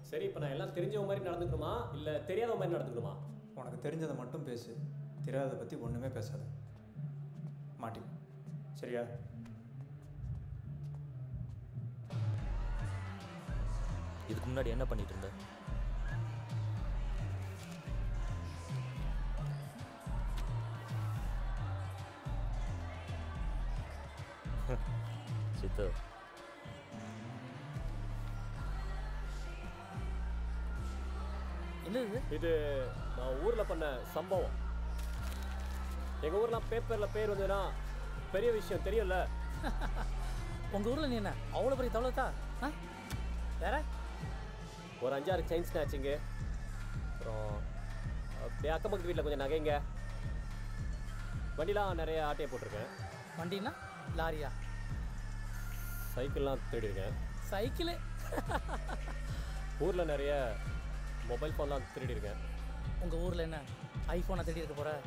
சரி இப்போ நான் எல்லாம் தெரிஞ்சவங்க மாதிரி நடந்துக்கணுமா இல்லை தெரியாத மாதிரி நடந்துக்கணுமா உனக்கு தெரிஞ்சதை மட்டும் பேசு தெரியாததை பற்றி ஒன்றுமே பேசாத மாட்டி சரியா இதுக்கு முன்னாடி என்ன பண்ணிட்டு இருந்த சித்து என்னது இது நான் ஊரில் பண்ண சம்பவம் எங்கள் ஊர்லாம் பேப்பரில் பேர் வந்ததுன்னா பெரிய விஷயம் தெரியும்ல உங்கள் ஊரில் நீ என்ன அவ்வளோ பெரிய தவளத்தா ஆ வேற ஒரு அஞ்சாறு செயின் ஸ்நாச்சிங்கு அப்புறம் அப்படியே அக்கம் பக்கத்து வீட்டில் கொஞ்சம் நகைங்க வண்டிலாம் நிறைய ஆட்டையை போட்டிருக்கேன் வண்டினா லாரியா சைக்கிள்லாம் திருடிருக்கேன் சைக்கிளு ஊரில் நிறைய மொபைல் ஃபோன்லாம் திருடிருக்கேன் உங்கள் ஊரில் என்ன ஐஃபோனை தேடி இருக்க போகிற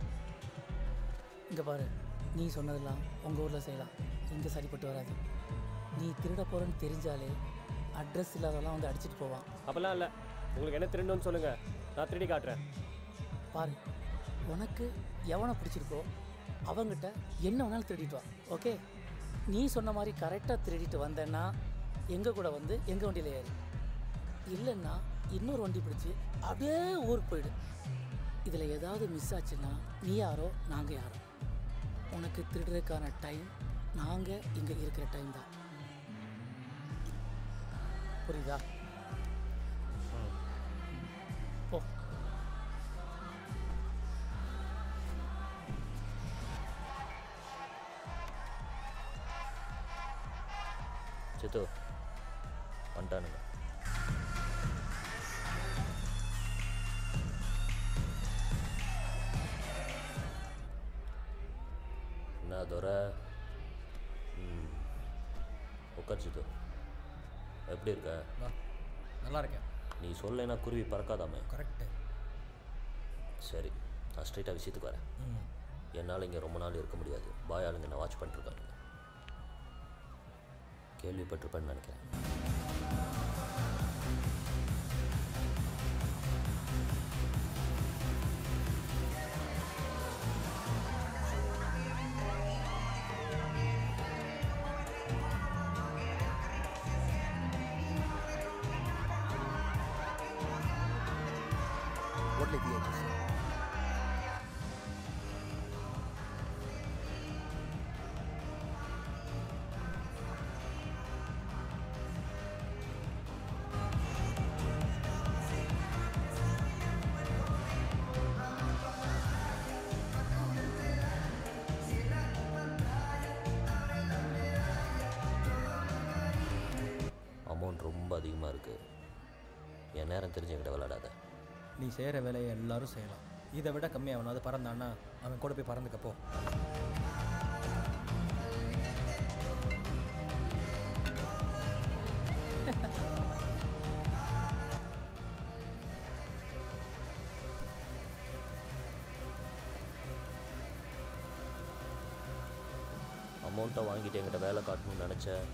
இங்கே பாரு நீ சொன்னதெல்லாம் உங்கள் ஊரில் செய்யலாம் இங்கே சரிப்பட்டு வராது நீ திருட போகிறேன்னு தெரிஞ்சாலே அட்ரஸ் இல்லாதவெல்லாம் வந்து அடிச்சிட்டு போவான் அப்போல்லாம் இல்லை உங்களுக்கு என்ன திருடணும்னு சொல்லுங்கள் நான் திருடி காட்டுறேன் பாரு உனக்கு எவனை பிடிச்சிருக்கோ அவங்கிட்ட என்ன வேணாலும் திருடிட்டு வா ஓகே நீ சொன்ன மாதிரி கரெக்டாக திருடிட்டு வந்தேன்னா எங்கள் கூட வந்து எங்கள் வண்டியில் ஏறு இல்லைன்னா இன்னொரு வண்டி பிடிச்சி அப்படியே ஊருக்கு போயிடு இதில் ஏதாவது மிஸ் ஆச்சுன்னா நீ யாரோ நாங்கள் யாரோ உனக்கு திருடுறதுக்கான டைம் நாங்கள் இங்கே இருக்கிற டைம் தான் புரியுதா போ சித்து வந்துட்டானுங்க என்ன துரை ம் உட்கார் சித்து எப்படி இருக்க நல்லா இருக்கேன் நீ சொல்லேன்னா குருவி பறக்காதாமே கரெக்டு சரி நான் ஸ்ட்ரைட்டாக விஷயத்துக்கு வரேன் ம் என்னால் இங்கே ரொம்ப நாள் இருக்க முடியாது பாய் ஆளுங்க என்ன வாட்ச் பண்ணிருக்காங்க கேள்விப்பட்டிருப்பேன்னு நினைக்கிறேன் What like the others? Amount ரொம்ப அதிகமாக இருக்குது என் நேரம் தெரிஞ்சு என்கிட்ட விளையாடாத நீ செய்கிற வேலையை எல்லாரும் செய்யலாம் இதை விட கம்மியாக அவனாவது பறந்தான்னா அவன் கூட போய் பறந்துக்கப்போ அமௌண்ட்டை வாங்கிட்டு என்கிட்ட வேலை காட்டணும்னு நினச்சேன்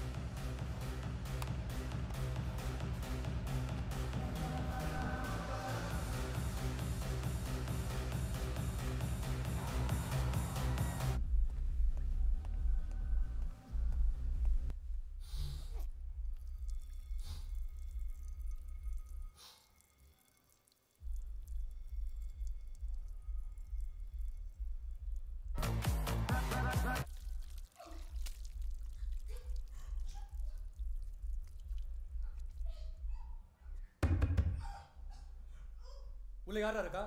உள்ள யாரா இருக்கா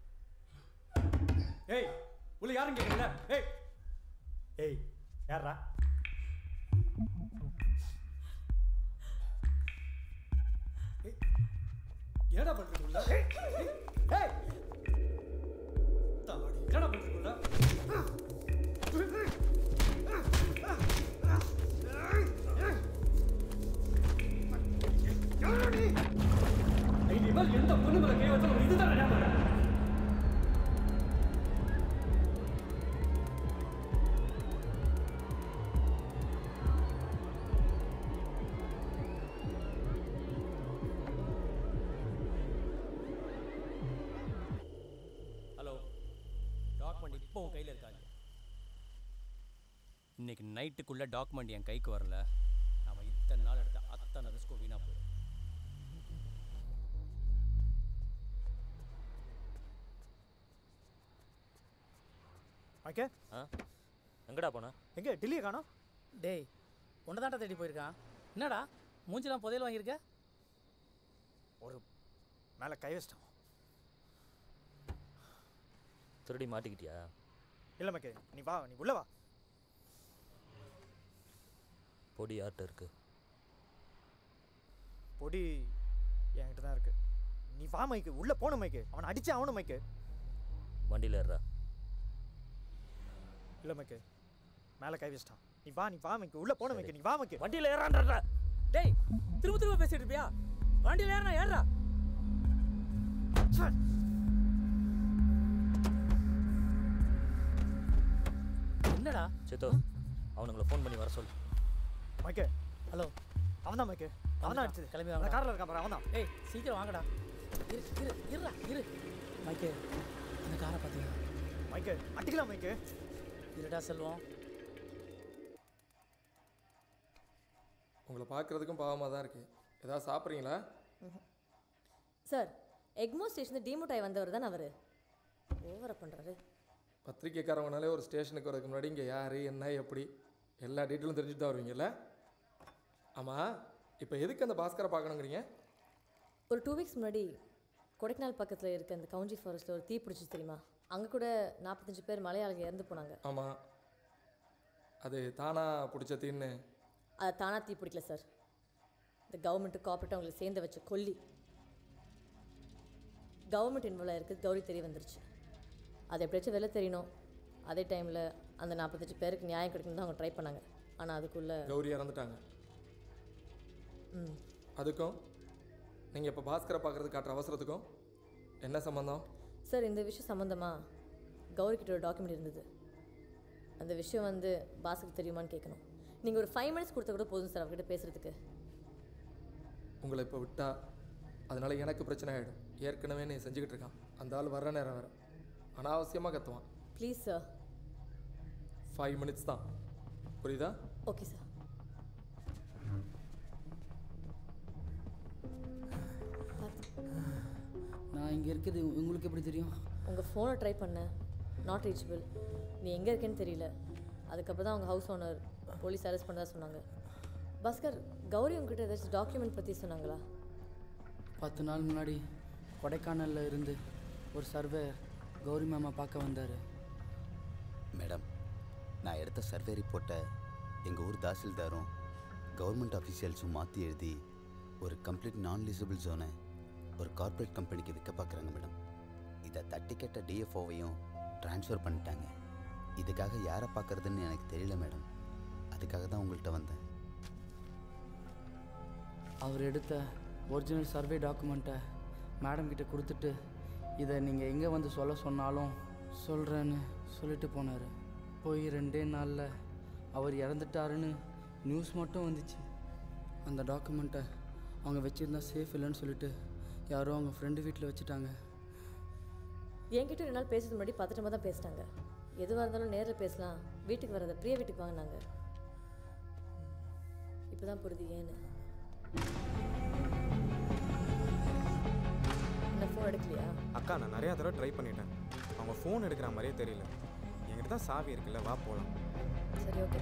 ஏய் உள்ள யாரும் கேட்கல ஏய் ஏய் யாரா ஏய், என்னடா பண்றீங்க உள்ள ஏய், ஏய், ஏய் தாடி என்னடா பண்றீங்க உள்ள இனிமேல் எந்த பொண்ணு மேல கை வச்சாலும் இதுதான் ஞாபகம் உன் கையில் இருக்காங்க இன்னைக்கு நைட்டுக்குள்ளே டாக்குமெண்ட் என் கைக்கு வரல அவன் இத்தனை நாள் எடுத்த அத்தனை ரிஸ்க்கும் வீணாக போயிடும் ஓகே ஆ எங்கடா போன எங்கே டெல்லியை காணோம் டேய் உன்னை தாண்டா தேடி போயிருக்கான் என்னடா மூஞ்சிலாம் புதையல் வாங்கியிருக்க ஒரு மேலே கை வச்சிட்டான் திருடி மாட்டிக்கிட்டியா இல்லை மக்கே நீ வா நீ உள்ள வா பொடி யார்கிட்ட இருக்கு பொடி என்கிட்ட தான் இருக்கு நீ வா மைக்கு உள்ள போன மைக்கு அவனை அடிச்சு அவனும் மைக்கு வண்டியில் ஏறா இல்லை மைக்கு மேலே கை வச்சிட்டான் நீ வா நீ வா மைக்கு உள்ள போன மைக்கு நீ வா மைக்கு வண்டியில் ஏறான்றா டேய் திரும்ப திரும்ப பேசிட்டு இருப்பியா வண்டியில் ஏறா ஏறா என்னடா சேத்தோ அவனுங்களை ஃபோன் பண்ணி வர சொல்லு மைக்கு ஹலோ அவன் தான் மைக்கு அவன் தான் வந்துட்டான். அடிச்சது கிளம்பி அந்த வாங்கடா. காரில் இருக்கான் பாரு அவன் தான் ஏய் சீக்கிரம் வாங்கடா இரு இரு இருடா இரு மைக்கே இந்த காரை பார்த்தியா மைக்கு அடிக்கலாம் மைக்கு இருடா செல்வம் உங்களை பார்க்குறதுக்கும் பாவமாக தான் இருக்குது ஏதாவது சாப்பிட்றீங்களா சார் எக்மோ ஸ்டேஷன் டிமோட்டாய் வந்தவர் தான் அவர் ஓவரை பண்ணுறாரு பத்திரிக்கைக்காரவனாலே ஒரு ஸ்டேஷனுக்கு வரதுக்கு முன்னாடி இங்கே யார் என்ன எப்படி எல்லா டீட்டெயிலும் தெரிஞ்சுட்டு தான் வருவீங்கல்ல ஆமாம் இப்போ எதுக்கு அந்த பாஸ்கரை பார்க்கணுங்கிறீங்க ஒரு டூ வீக்ஸ் முன்னாடி கொடைக்கானல் பக்கத்தில் இருக்க அந்த கவுஞ்சி ஃபாரஸ்ட்டில் ஒரு தீ பிடிச்சி தெரியுமா அங்கே கூட நாற்பத்தஞ்சு பேர் மலையாளிங்க இறந்து போனாங்க ஆமாம் அது தானாக பிடிச்ச தீன்னு அதை தானாக தீ பிடிக்கல சார் இந்த கவர்மெண்ட்டு கார்பரேட் அவங்களை சேர்ந்து வச்ச கொல்லி கவர்மெண்ட் இன்வால்வ் இருக்குது கௌரி தெரிய வந்துருச்சு அது எப்படியாச்சும் வெளில தெரியணும் அதே டைமில் அந்த நாற்பத்தஞ்சு பேருக்கு நியாயம் கிடைக்கணும் தான் அவங்க ட்ரை பண்ணாங்க ஆனால் அதுக்குள்ளே கௌரி இறந்துட்டாங்க ம் அதுக்கும் நீங்கள் இப்போ பாஸ்கரை பார்க்குறது காட்டுற அவசரத்துக்கும் என்ன சம்மந்தம் சார் இந்த விஷயம் சம்மந்தமாக கௌரி கிட்ட ஒரு டாக்குமெண்ட் இருந்தது அந்த விஷயம் வந்து பாஸுக்கு தெரியுமான்னு கேட்கணும் நீங்கள் ஒரு ஃபைவ் மினிட்ஸ் கொடுத்தா கூட போதும் சார் அவர்கிட்ட பேசுகிறதுக்கு உங்களை இப்போ விட்டா அதனால எனக்கு பிரச்சனை ஆகிடும் ஏற்கனவே நீ செஞ்சுக்கிட்டு இருக்கான் அந்த ஆள் வர்ற நேரம் வேறு அனாவசியமாக கத்துவான் ப்ளீஸ் சார் ஃபைவ் மினிட்ஸ் தான் புரியுதா ஓகே சார் நான் இங்கே இருக்கிறது உங்களுக்கு எப்படி தெரியும் உங்கள் ஃபோனை ட்ரை பண்ணேன் நாட் ரீச்சபிள் நீ எங்கே இருக்கேன்னு தெரியல அதுக்கப்புறம் தான் அவங்க ஹவுஸ் ஓனர் போலீஸ் அரெஸ்ட் பண்ணதா சொன்னாங்க பாஸ்கர் கௌரி உங்ககிட்ட ஏதாச்சும் டாக்குமெண்ட் பற்றி சொன்னாங்களா பத்து நாள் முன்னாடி கொடைக்கானலில் இருந்து ஒரு சர்வே கௌரி மாமா பார்க்க வந்தார் மேடம் நான் எடுத்த சர்வே ரிப்போர்ட்டை எங்கள் ஊர் தாசில்தாரும் கவர்மெண்ட் அஃபீஷியல்ஸும் மாற்றி எழுதி ஒரு கம்ப்ளீட் நான் லீசபிள் ஜோனை ஒரு கார்ப்பரேட் கம்பெனிக்கு விற்க பார்க்குறாங்க மேடம் இதை தட்டி கேட்ட டிஎஃப்ஓவையும் ட்ரான்ஸ்ஃபர் பண்ணிட்டாங்க இதுக்காக யாரை பார்க்குறதுன்னு எனக்கு தெரியல மேடம் அதுக்காக தான் உங்கள்கிட்ட வந்தேன் அவர் எடுத்த ஒரிஜினல் சர்வே டாக்குமெண்ட்டை மேடம் கிட்ட கொடுத்துட்டு இதை நீங்கள் எங்கே வந்து சொல்ல சொன்னாலும் சொல்கிறேன்னு சொல்லிட்டு போனார் போய் ரெண்டே நாளில் அவர் இறந்துட்டாருன்னு நியூஸ் மட்டும் வந்துச்சு அந்த டாக்குமெண்ட்டை அவங்க வச்சுருந்தா சேஃப் இல்லைன்னு சொல்லிட்டு யாரோ அவங்க ஃப்ரெண்டு வீட்டில் வச்சுட்டாங்க என்கிட்ட ரெண்டு நாள் பேசுறதுக்கு முன்னாடி பதட்டமாக தான் பேசிட்டாங்க எதுவாக இருந்தாலும் நேரில் பேசலாம் வீட்டுக்கு வரத பிரியா வீட்டுக்கு வாங்கினாங்க இப்போ தான் புரியுது ஏன்னு என்ன ஃபோன் எடுக்கலையா அக்கா நான் நிறையா தடவை ட்ரை பண்ணிட்டேன் அவங்க ஃபோன் எடுக்கிற மாதிரியே தெரியல என்கிட்ட தான் சாவி இருக்குல்ல வா போகலாம் சரி ஓகே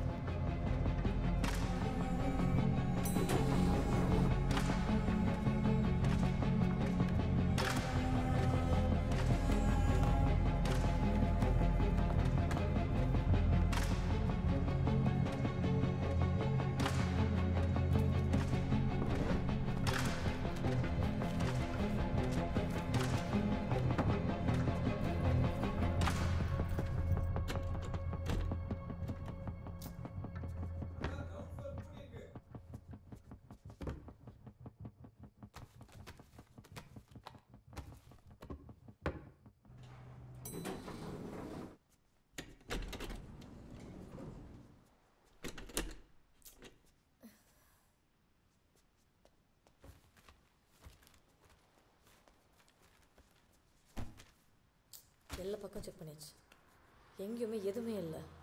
எல்லா பக்கம் செக் பண்ணியாச்சு எங்கேயுமே எதுவுமே இல்லை